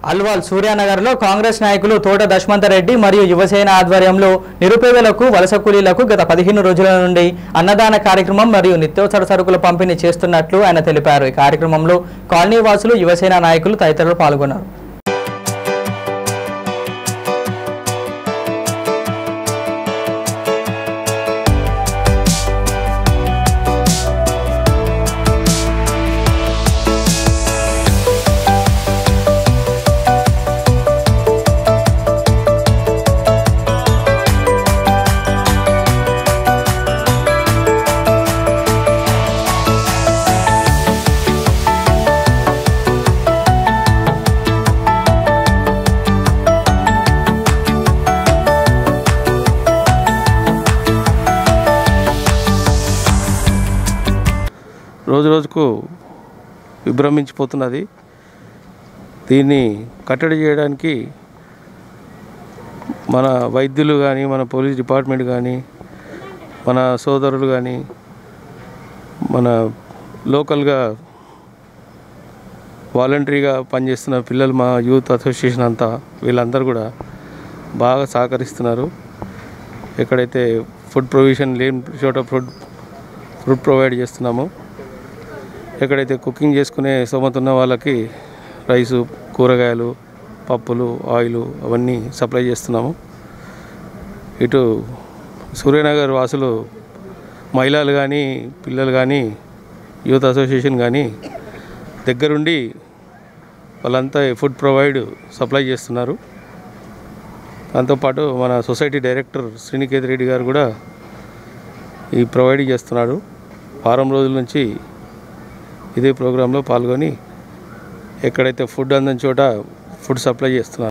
అల్వాల్ సూర్యానగర్లో కాంగ్రెస్ నాయకులు తోట దశమంతరెడ్డి మరియు యువసేన ఆధ్వర్యంలో నిరుపేదలకు వలస కూలీలకు గత పదిహేను రోజుల నుండి అన్నదాన కార్యక్రమం మరియు నిత్యావసర సరుకుల పంపిణీ చేస్తున్నట్లు ఆయన తెలిపారు ఈ కార్యక్రమంలో కాలనీ వాసులు యువసేన నాయకులు తదితరులు పాల్గొన్నారు రోజు రోజుకు విభ్రమించిపోతున్నది దీన్ని కట్టడి చేయడానికి మన వైద్యులు కానీ మన పోలీస్ డిపార్ట్మెంట్ కానీ మన సోదరులు కానీ మన లోకల్గా వాలంటరీగా పనిచేస్తున్న పిల్లలు మా యూత్ అసోసియేషన్ అంతా వీళ్ళందరూ కూడా బాగా సహకరిస్తున్నారు ఎక్కడైతే ఫుడ్ ప్రొవిజన్ లేని చోట ఫుడ్ ఫుడ్ ప్రొవైడ్ చేస్తున్నాము ఎక్కడైతే కుకింగ్ చేసుకునే స్తోమత ఉన్న వాళ్ళకి రైసు కూరగాయలు పప్పులు ఆయిల్ అవన్నీ సప్లై చేస్తున్నాము ఇటు సూర్యనగర్ వాసులు మహిళలు కానీ పిల్లలు కానీ యూత్ అసోసియేషన్ కానీ దగ్గరుండి వాళ్ళంతా ఫుడ్ ప్రొవైడ్ సప్లై చేస్తున్నారు దాంతోపాటు మన సొసైటీ డైరెక్టర్ శ్రీనికేత్ రెడ్డి గారు కూడా ఈ ప్రొవైడ్ చేస్తున్నాడు వారం రోజుల నుంచి ఇదే ప్రోగ్రాంలో పాల్గొని ఎక్కడైతే ఫుడ్ అందని చోట ఫుడ్ సప్లై చేస్తున్నారు